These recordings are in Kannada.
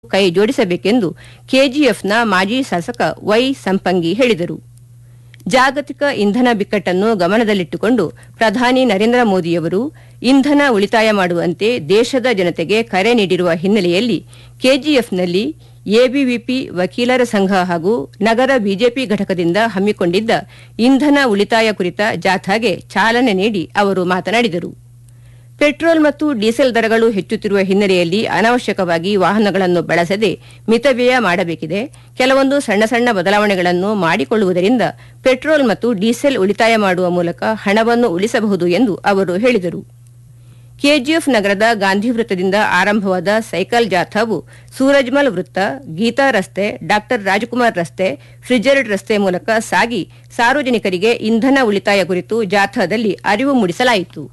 ಕೈ ಜೋಡಿಸಬೇಕೆಂದು ಕೆಜಿಎಫ್ನ ಮಾಜಿ ಶಾಸಕ ವೈ ಸಂಪಂಗಿ ಹೇಳಿದರು ಜಾಗತಿಕ ಇಂಧನ ಬಿಕ್ಕಟ್ಟನ್ನು ಗಮನದಲ್ಲಿಟ್ಟುಕೊಂಡು ಪ್ರಧಾನಿ ನರೇಂದ್ರ ಮೋದಿಯವರು ಇಂಧನ ಉಳಿತಾಯ ಮಾಡುವಂತೆ ದೇಶದ ಜನತೆಗೆ ಕರೆ ನೀಡಿರುವ ಹಿನ್ನೆಲೆಯಲ್ಲಿ ಕೆಜಿಎಫ್ನಲ್ಲಿ ಎಬಿವಿಪಿ ವಕೀಲರ ಸಂಘ ಹಾಗೂ ನಗರ ಬಿಜೆಪಿ ಘಟಕದಿಂದ ಹಮ್ಮಿಕೊಂಡಿದ್ದ ಇಂಧನ ಉಳಿತಾಯ ಕುರಿತ ಜಾಥಾಗೆ ಚಾಲನೆ ನೀಡಿ ಅವರು ಮಾತನಾಡಿದರು ಪೆಟ್ರೋಲ್ ಮತ್ತು ಡೀಸೆಲ್ ದರಗಳು ಹೆಚ್ಚುತ್ತಿರುವ ಹಿನ್ನೆಲೆಯಲ್ಲಿ ಅನಾವಶ್ಯಕವಾಗಿ ವಾಹನಗಳನ್ನು ಬಳಸದೆ ಮಿತವ್ಯಯ ಮಾಡಬೇಕಿದೆ ಕೆಲವೊಂದು ಸಣ್ಣ ಸಣ್ಣ ಬದಲಾವಣೆಗಳನ್ನು ಮಾಡಿಕೊಳ್ಳುವುದರಿಂದ ಪೆಟ್ರೋಲ್ ಮತ್ತು ಡೀಸೆಲ್ ಉಳಿತಾಯ ಮಾಡುವ ಮೂಲಕ ಹಣವನ್ನು ಉಳಿಸಬಹುದು ಎಂದು ಅವರು ಹೇಳಿದರು ಕೆಜಿಎಫ್ ನಗರದ ಗಾಂಧಿ ವೃತ್ತದಿಂದ ಆರಂಭವಾದ ಸೈಕಲ್ ಜಾಥಾವು ಸೂರಜ್ಮಲ್ ವೃತ್ತ ಗೀತಾ ರಸ್ತೆ ಡಾ ರಾಜಕುಮಾರ್ ರಸ್ತೆ ಫ್ರಿಜರ್ಡ್ ರಸ್ತೆ ಮೂಲಕ ಸಾಗಿ ಸಾರ್ವಜನಿಕರಿಗೆ ಇಂಧನ ಉಳಿತಾಯ ಕುರಿತು ಜಾಥಾದಲ್ಲಿ ಅರಿವು ಮೂಡಿಸಲಾಯಿತು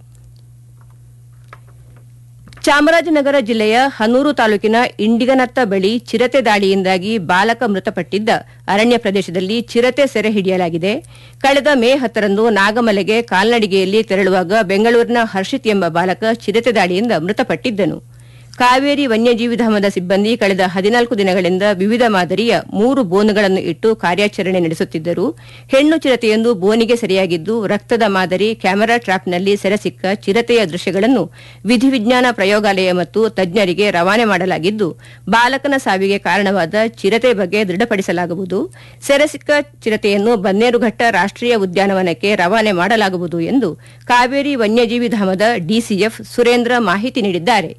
ಚಾಮರಾಜನಗರ ಜಿಲ್ಲೆಯ ಹನೂರು ತಾಲೂಕಿನ ಇಂಡಿಗನತ್ತ ಬಳಿ ಚಿರತೆ ದಾಳಿಯಿಂದಾಗಿ ಬಾಲಕ ಮೃತಪಟ್ಟಿದ್ದ ಅರಣ್ಯ ಪ್ರದೇಶದಲ್ಲಿ ಚಿರತೆ ಸೆರೆ ಹಿಡಿಯಲಾಗಿದೆ ಕಳೆದ ಮೇ ಹತ್ತರಂದು ನಾಗಮಲೆಗೆ ಕಾಲ್ನಡಿಗೆಯಲ್ಲಿ ತೆರಳುವಾಗ ಬೆಂಗಳೂರಿನ ಹರ್ಷಿತ್ ಎಂಬ ಬಾಲಕ ಚಿರತೆ ದಾಳಿಯಿಂದ ಮೃತಪಟ್ಟಿದ್ದನು ಕಾವೇರಿ ವನ್ಯಜೀವಿ ಧಾಮದ ಸಿಬ್ಬಂದಿ ಕಳೆದ ಹದಿನಾಲ್ಕು ದಿನಗಳಿಂದ ವಿವಿಧ ಮಾದರಿಯ ಮೂರು ಬೋನುಗಳನ್ನು ಇಟ್ಟು ಕಾರ್ಯಾಚರಣೆ ನಡೆಸುತ್ತಿದ್ದರು ಹೆಣ್ಣು ಚಿರತೆಯೊಂದು ಬೋನಿಗೆ ಸೆರೆಯಾಗಿದ್ದು ರಕ್ತದ ಮಾದರಿ ಕ್ಯಾಮೆರಾ ಟ್ರಾಪ್ನಲ್ಲಿ ಸೆರೆಸಿಕ್ಕ ಚಿರತೆಯ ದೃಶ್ಯಗಳನ್ನು ವಿಧಿವಿಜ್ಞಾನ ಪ್ರಯೋಗಾಲಯ ಮತ್ತು ತಜ್ಞರಿಗೆ ರವಾನೆ ಮಾಡಲಾಗಿದ್ದು ಬಾಲಕನ ಸಾವಿಗೆ ಕಾರಣವಾದ ಚಿರತೆ ಬಗ್ಗೆ ದೃಢಪಡಿಸಲಾಗುವುದು ಸೆರೆಸಿಕ್ಕ ಚಿರತೆಯನ್ನು ಬನ್ನೇರುಘಟ್ಟ ರಾಷ್ಟೀಯ ಉದ್ಯಾನವನಕ್ಕೆ ರವಾನೆ ಮಾಡಲಾಗುವುದು ಎಂದು ಕಾವೇರಿ ವನ್ಯಜೀವಿ ಧಾಮದ ಡಿಸಿಎಫ್ ಸುರೇಂದ್ರ ಮಾಹಿತಿ ನೀಡಿದ್ದಾರೆ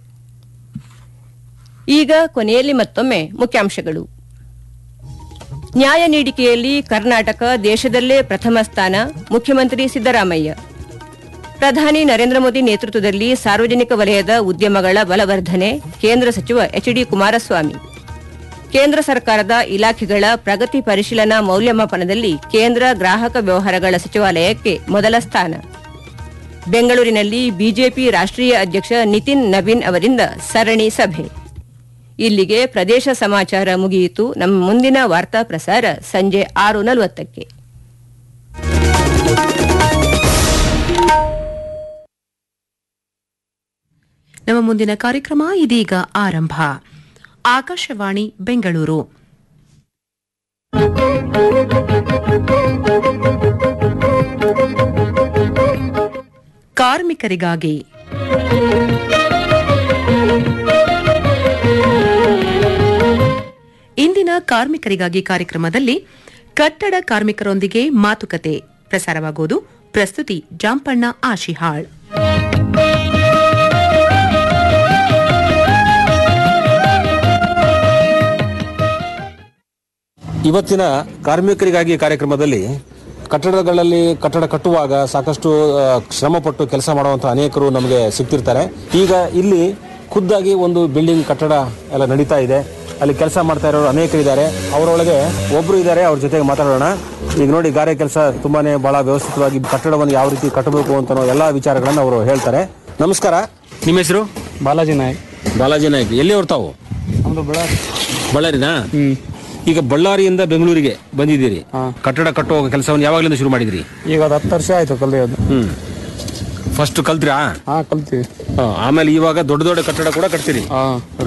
ಈಗ ಕೊನೆಯಲ್ಲಿ ಮತ್ತೊಮ್ಮೆ ಮುಖ್ಯಾಂಶಗಳು ನ್ಯಾಯ ನೀಡಿಕೆಯಲ್ಲಿ ಕರ್ನಾಟಕ ದೇಶದಲ್ಲೇ ಪ್ರಥಮ ಸ್ಥಾನ ಮುಖ್ಯಮಂತ್ರಿ ಸಿದ್ದರಾಮಯ್ಯ ಪ್ರಧಾನಿ ನರೇಂದ್ರ ಮೋದಿ ನೇತೃತ್ವದಲ್ಲಿ ಸಾರ್ವಜನಿಕ ವಲಯದ ಉದ್ಯಮಗಳ ಬಲವರ್ಧನೆ ಕೇಂದ್ರ ಸಚಿವ ಎಚ್ ಡಿ ಕುಮಾರಸ್ವಾಮಿ ಕೇಂದ್ರ ಸರ್ಕಾರದ ಇಲಾಖೆಗಳ ಪ್ರಗತಿ ಪರಿಶೀಲನಾ ಮೌಲ್ಯಮಾಪನದಲ್ಲಿ ಕೇಂದ್ರ ಗ್ರಾಹಕ ವ್ಯವಹಾರಗಳ ಸಚಿವಾಲಯಕ್ಕೆ ಮೊದಲ ಸ್ಥಾನ ಬೆಂಗಳೂರಿನಲ್ಲಿ ಬಿಜೆಪಿ ರಾಷ್ಟೀಯ ಅಧ್ಯಕ್ಷ ನಿತಿನ್ ನವೀನ್ ಅವರಿಂದ ಸರಣಿ ಸಭೆ ಇಲ್ಲಿಗೆ ಪ್ರದೇಶ ಸಮಾಚಾರ ಮುಗಿಯಿತು ನಮ್ಮ ಮುಂದಿನ ವಾರ್ತಾ ಪ್ರಸಾರ ಸಂಜೆ ಆರು ನಲವತ್ತಕ್ಕೆ ನಮ್ಮ ಮುಂದಿನ ಕಾರ್ಯಕ್ರಮ ಇದೀಗ ಆರಂಭ ಆಕಾಶವಾಣಿ ಬೆಂಗಳೂರು ಕಾರ್ಮಿಕರಿಗಾಗಿ ಇಂದಿನ ಕಾರ್ಮಿಕರಿಗಾಗಿ ಕಾರ್ಯಕ್ರಮದಲ್ಲಿ ಕಟ್ಟಡ ಕಾರ್ಮಿಕರೊಂದಿಗೆ ಮಾತುಕತೆ ಪ್ರಸಾರವಾಗುವುದು ಪ್ರಸ್ತುತಿ ಜಾಂಪಣ್ಣ ಆಶಿಹಾಳ್ ಇವತ್ತಿನ ಕಾರ್ಮಿಕರಿಗಾಗಿ ಕಾರ್ಯಕ್ರಮದಲ್ಲಿ ಕಟ್ಟಡಗಳಲ್ಲಿ ಕಟ್ಟಡ ಕಟ್ಟುವಾಗ ಸಾಕಷ್ಟು ಆ, ಶ್ರಮಪಟ್ಟು ಕೆಲಸ ಮಾಡುವಂಥ ಅನೇಕರು ನಮಗೆ ಸಿಗ್ತಿರ್ತಾರೆ ಈಗ ಇಲ್ಲಿ ಖುದ್ದಾಗಿ ಒಂದು ಬಿಲ್ಡಿಂಗ್ ಕಟ್ಟಡ ಎಲ್ಲ ನಡೀತಾ ಇದೆ ಅಲ್ಲಿ ಕೆಲಸ ಮಾಡ್ತಾ ಇರೋರು ಅನೇಕರಿದ್ದಾರೆ ಅವರೊಳಗೆ ಒಬ್ರು ಇದ್ದಾರೆ ಅವ್ರ ಜೊತೆಗೆ ಮಾತಾಡೋಣ ಈಗ ನೋಡಿ ಗಾರೆ ಕೆಲಸ ತುಂಬಾನೇ ಬಹಳ ವ್ಯವಸ್ಥಿತವಾಗಿ ಕಟ್ಟಡವನ್ನು ಯಾವ ರೀತಿ ಕಟ್ಟಬೇಕು ಅಂತ ಎಲ್ಲ ವಿಚಾರಗಳನ್ನು ಅವರು ಹೇಳ್ತಾರೆ ನಮಸ್ಕಾರ ನಿಮ್ಮ ಹೆಸರು ಬಾಲಾಜಿ ನಾಯಕ್ ಬಾಲಾಜಿ ನಾಯ್ಕ ಎಲ್ಲಿ ಹೊರ್ತಾವು ನಮ್ದು ಬಳ್ಳಾರಿ ಬಳ್ಳಾರಿನಾ ಈಗ ಬಳ್ಳಾರಿಯಿಂದ ಬೆಂಗಳೂರಿಗೆ ಬಂದಿದ್ದೀರಿ ಹಾ. ಕಟ್ಟಡ ಕಟ್ಟುವ ಕೆಲಸವನ್ನು ಯಾವಾಗಲಿಂದ ಶುರು ಮಾಡಿದ್ರಿ ಈಗ ಅದು ಹತ್ತು ವರ್ಷ ಆಯ್ತು ಕಲಿಯೋದು ಹ್ಮ್ ಫಸ್ಟ್ ಕಲ್ತ್ರಾ ಹಾ ಕಲ್ತೀವಿ ಹಾ, ಆಮೇಲೆ ಇವಾಗ ದೊಡ್ಡ ದೊಡ್ಡ ಕಟ್ಟಡ ಕೂಡ ಕಟ್ತೀರಿ ಹಾ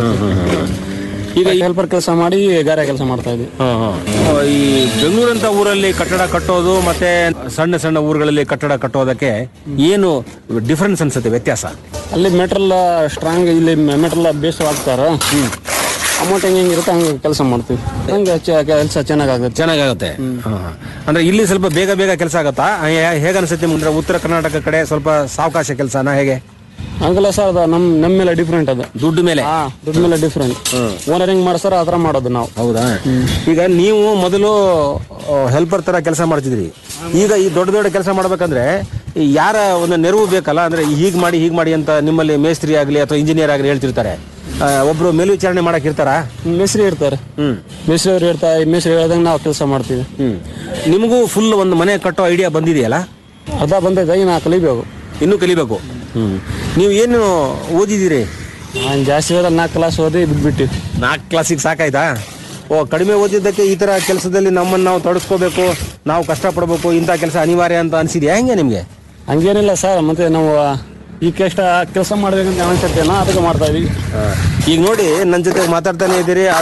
ಈಗ ಈ- ಹೆಲ್ಪರ್ ಕೆಲಸ ಮಾಡಿ ಗಾರೆ ಕೆಲಸ ಮಾಡ್ತಾ ಇದ್ವಿ ಹಾ, ಹಾ. ಈ ಬೆಂಗಳೂರಂತ ಊರಲ್ಲಿ ಕಟ್ಟಡ ಕಟ್ಟೋದು ಮತ್ತೆ ಸಣ್ಣ ಸಣ್ಣ ಊರುಗಳಲ್ಲಿ ಕಟ್ಟಡ ಕಟ್ಟೋದಕ್ಕೆ ಏನು ಡಿಫರೆನ್ಸ್ ಅನ್ಸುತ್ತೆ ವ್ಯತ್ಯಾಸ ಅಲ್ಲಿ ಮೆಟ್ರಲ್ ಸ್ಟ್ರಾಂಗ್ ಇಲ್ಲಿ ಮೆಟ್ರಲ್ ಬೇಸ್ ಹಾಕ್ತಾರ ಅಮೌಂಟ್ ಹೆಂಗೆ ಹೆಂಗಿರುತ್ತೆ ಹಂಗೆ ಕೆಲಸ ಮಾಡ್ತೀವಿ ಹಂಗೆ ಕೆಲಸ ಚೆನ್ನಾಗಾಗುತ್ತೆ ಚೆನ್ನಾಗಾಗುತ್ತೆ ಹಾ, ಹಾ. ಅಂದ್ರೆ ಇಲ್ಲಿ ಸ್ವಲ್ಪ ಬೇಗ ಬೇಗ ಕೆಲಸ ಆಗತ್ತಾ ಹೇ- ಹೇಗೆ ಅನ್ಸುತ್ತೆ ಅಂದ್ರೆ ಉತ್ತರ ಕರ್ನಾಟಕ ಕಡೆ ಸ್ವಲ್ಪ ಸಾವಕಾಶ ಕೆಲಸನ ಹೇಗೆ ಹಂಗಲ್ಲ ಸರ್ ಅದು ನಮ್ ನಮ್ಮ ಮೇಲೆ ಡಿಫ್ರೆಂಟ್ ಅದು ದುಡ್ಡು ಮೇಲೆ ಹಾ ದುಡ್ಡು ಮೇಲೆ ಡಿಫ್ರೆಂಟ್ ಓನರ್ ಹೆಂಗ್ ಮಾಡ್ಸಾರ ಆ ಥರ ಮಾಡೋದು ನಾವು ಹೌದಾ ಈಗ ನೀವು ಮೊದಲು ಹೆಲ್ಪರ್ ತರ ಕೆಲಸ ಮಾಡ್ತಿದ್ರಿ ಈಗ ಈ ದೊಡ್ಡ ದೊಡ್ಡ ಕೆಲಸ ಮಾಡ್ಬೇಕಂದ್ರೆ ಈ ಯಾರ ಒಂದು ನೆರವು ಬೇಕಲ್ಲ ಅಂದ್ರೆ ಹೀಗ್ ಮಾಡಿ ಹೀಗ್ ಮಾಡಿ ಅಂತ ನಿಮ್ಮಲ್ಲಿ ಮೇಸ್ತ್ರಿ ಆಗ್ಲಿ ಅಥವಾ ಇಂಜಿನಿಯರ್ ಆಗ್ಲಿ ಹೇಳ್ತಿರ್ತಾರೆ ಆ, ಒಬ್ರು ಮೇಲ್ವಿಚಾರಣೆ ಮಾಡಕ್ ಇರ್ತಾರ ಮೇಸ್ರಿ ಇರ್ತಾರೆ ಹ್ಮ್ ಮೇಸ್ರಿ ಅವ್ರು ಇರ್ತಾರೆ ಮೇಸ್ರಿ ಹೇಳ್ದಂಗೆ ನಾವು ಕೆಲಸ ಮಾಡ್ತೀವಿ ಹ್ಮ್ ನಿಮಗೂ ಫುಲ್ ಒಂದು ಮನೆ ಕಟ್ಟೋ ಐಡಿಯಾ ಬಂದಿದೆಯಲ್ಲ ಅರ್ಧ ಬಂದೈತೆ ಈಗ ನಾ ಕಲಿಬೇಕು ಇನ್ನೂ ಕಲಿಬೇಕು ಹ್ಮ್ ನೀವು ಏನು ಓದಿದ್ದೀರಿ ನಾನು ಜಾಸ್ತಿ ಓದಲ್ಲ ನಾಲ್ಕು ಕ್ಲಾಸ್ ಓದಿ ಬಿಟ್ಬಿಟ್ಟು ನಾಲ್ಕು ಕ್ಲಾಸಿಗೆ ಸಾಕಾಯ್ತಾ ಓ ಕಡಿಮೆ ಓದಿದ್ದಕ್ಕೆ ಈ ತರ ಕೆಲಸದಲ್ಲಿ ನಮ್ಮನ್ನು ನಾವು ತೊಡಸ್ಕೋಬೇಕು ನಾವು ಕಷ್ಟಪಡಬೇಕು ಇಂಥ ಕೆಲಸ ಅನಿವಾರ್ಯ ಅಂತ ಅನ್ಸಿದ್ಯಾ ಹೆಂಗೆ ನಿಮ್ಗೆ ಹಂಗೇನಿಲ್ಲ ಸರ್ ಮತ್ತೆ ನಾವು ಈಗ ಎಷ್ಟ ಕೆಲಸ ಮಾಡ್ಬೇಕಂತ ಅನಿಸುತ್ತೇನೋ ಅದಕ್ಕೆ ಮಾಡ್ತಾ ಇದೀವಿ ಈಗ ನೋಡಿ ನನ್ನ ಜೊತೆ ಮಾತಾಡ್ತಾನೆ ಇದ್ದೀರಿ